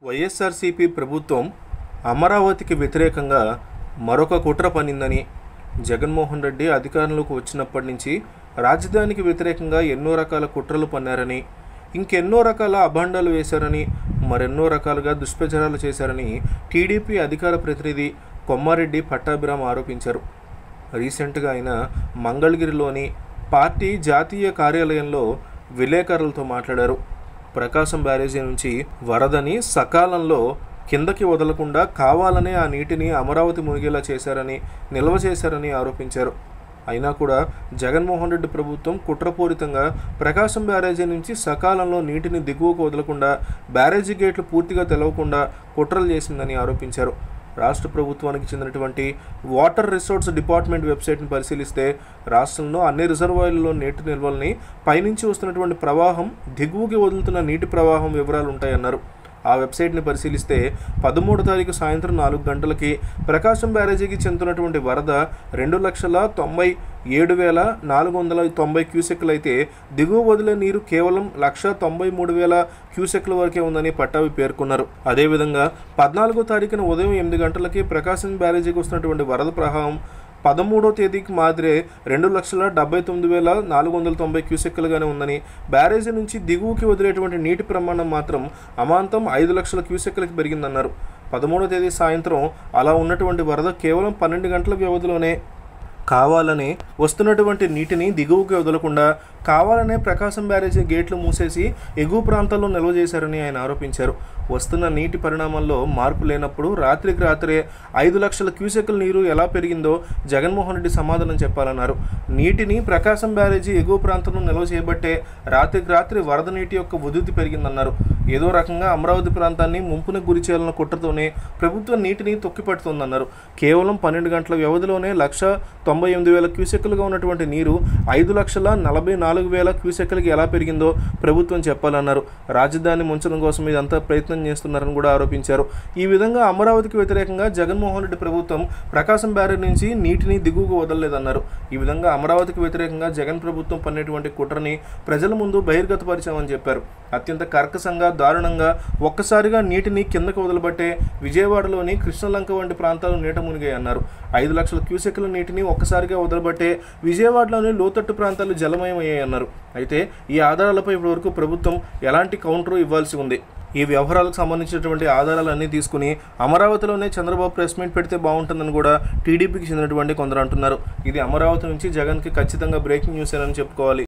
వైఎస్ఆర్సీపీ ప్రభుత్వం అమరావతికి వ్యతిరేకంగా మరొక కుట్ర పన్నిందని జగన్మోహన్ రెడ్డి అధికారంలోకి వచ్చినప్పటి నుంచి రాజధానికి వ్యతిరేకంగా ఎన్నో రకాల కుట్రలు పన్నారని ఇంకెన్నో రకాల అభాండాలు వేశారని మరెన్నో రకాలుగా దుష్ప్రచారాలు చేశారని టీడీపీ అధికార ప్రతినిధి కొమ్మారెడ్డి పట్టాభిరామ్ ఆరోపించారు రీసెంట్గా ఆయన మంగళగిరిలోని పార్టీ జాతీయ కార్యాలయంలో విలేకరులతో మాట్లాడారు ప్రకాశం బ్యారేజీ నుంచి వరదని సకాలంలో కిందకి వదలకుండా కావాలనే ఆ నీటిని అమరావతి మునిగేలా చేశారని నిల్వ చేశారని ఆరోపించారు అయినా కూడా జగన్మోహన్ రెడ్డి ప్రభుత్వం కుట్రపూరితంగా ప్రకాశం బ్యారేజీ నుంచి సకాలంలో నీటిని దిగువకు వదలకుండా బ్యారేజీ గేట్లు పూర్తిగా తెలవకుండా కుట్రలు చేసిందని ఆరోపించారు రాష్ట్ర ప్రభుత్వానికి చెందినటువంటి వాటర్ రిసోర్స్ డిపార్ట్మెంట్ వెబ్సైట్ని పరిశీలిస్తే రాష్ట్రంలో అన్ని రిజర్వాయర్లలో నీటి నిల్వల్ని పైనుంచి వస్తున్నటువంటి ప్రవాహం దిగువకి వదులుతున్న నీటి ప్రవాహం వివరాలు ఉంటాయన్నారు ఆ వెబ్సైట్ని పరిశీలిస్తే పదమూడు తారీఖు సాయంత్రం నాలుగు గంటలకి ప్రకాశం బ్యారేజీకి చెందుతున్నటువంటి వరద రెండు లక్షల తొంభై ఏడు వేల నాలుగు వందల తొంభై క్యూసెక్లు అయితే దిగువ వదిలే నీరు కేవలం లక్ష తొంభై మూడు వేల క్యూసెక్ల వరకే ఉందని పట్టావి పేర్కొన్నారు అదేవిధంగా పద్నాలుగో తారీఖున ఉదయం ఎనిమిది గంటలకి ప్రకాశం బ్యారేజీకి వస్తున్నటువంటి వరద ప్రవాహం పదమూడో తేదీకి మాదిరే రెండు లక్షల డెబ్బై తొమ్మిది వేల నాలుగు వందల తొంభై క్యూసెక్కులుగానే ఉందని బ్యారేజీ నుంచి దిగువకి వదిలేటువంటి నీటి ప్రమాణం మాత్రం అమాంతం ఐదు లక్షల క్యూసెక్కులకి పెరిగిందన్నారు పదమూడో తేదీ సాయంత్రం అలా ఉన్నటువంటి వరద కేవలం పన్నెండు గంటల వ్యవధిలోనే కావాలని వస్తున్నటువంటి నీటిని దిగువకి వదలకుండా కావాలనే ప్రకాశం బ్యారేజీ గేట్లు మూసేసి ఎగువ ప్రాంతాల్లో నిల్వ చేశారని ఆయన ఆరోపించారు వస్తున్న నీటి పరిణామాల్లో మార్పు లేనప్పుడు రాత్రికి రాత్రే ఐదు లక్షల క్యూసెక్కుల నీరు ఎలా పెరిగిందో జగన్మోహన్ రెడ్డి సమాధానం చెప్పాలన్నారు నీటిని ప్రకాశం బ్యారేజీ ఎగువ ప్రాంతంలో నిల్వ చేయబట్టే రాత్రికి రాత్రి వరద నీటి యొక్క ఉధృతి పెరిగిందన్నారు ఏదో రకంగా అమరావతి ప్రాంతాన్ని ముంపునకు గురి చేయాలన్న కుట్రతోనే ప్రభుత్వం నీటిని తొక్కిపడుతోందన్నారు కేవలం పన్నెండు గంటల వ్యవధిలోనే లక్ష తొంభై ఎనిమిది వేల క్యూసెక్కులుగా ఉన్నటువంటి నీరు ఐదు లక్షల నలభై నాలుగు వేల క్యూసెక్కులకి ఎలా పెరిగిందో ప్రభుత్వం చెప్పాలన్నారు రాజధాని ముంచడం కోసం ఇదంతా ప్రయత్నం చేస్తున్నారని కూడా ఆరోపించారు ఈ విధంగా అమరావతికి వ్యతిరేకంగా జగన్మోహన్ రెడ్డి ప్రభుత్వం ప్రకాశం బ్యారేజ్ నుంచి నీటిని దిగువకు వదలలేదన్నారు ఈ విధంగా అమరావతికి వ్యతిరేకంగా జగన్ ప్రభుత్వం పన్నేటువంటి కుట్రని ప్రజల ముందు బహిర్గతపరిచామని చెప్పారు అత్యంత కర్కశంగా దారుణంగా ఒక్కసారిగా నీటిని కిందకు వదలబట్టే విజయవాడలోని కృష్ణలంక వంటి ప్రాంతాలు నీట మునిగాయి అన్నారు ఐదు లక్షల క్యూసెక్ల నీటిని ఒక్కసారిగా వదలబట్టే విజయవాడలోని లోతట్టు ప్రాంతాలు జలమయమయ్యాయి అన్నారు అయితే ఈ ఆధారాలపై ఇప్పటివరకు ప్రభుత్వం ఎలాంటి కౌంటర్ ఇవ్వాల్సి ఉంది ఈ వ్యవహారాలకు సంబంధించినటువంటి ఆధారాలన్నీ తీసుకుని అమరావతిలోనే చంద్రబాబు ప్రెస్ మీట్ పెడితే బాగుంటుందని కూడా టీడీపీకి చెందినటువంటి కొందరు అంటున్నారు ఇది అమరావతి నుంచి జగన్కి ఖచ్చితంగా బ్రేకింగ్ న్యూస్ అని చెప్పుకోవాలి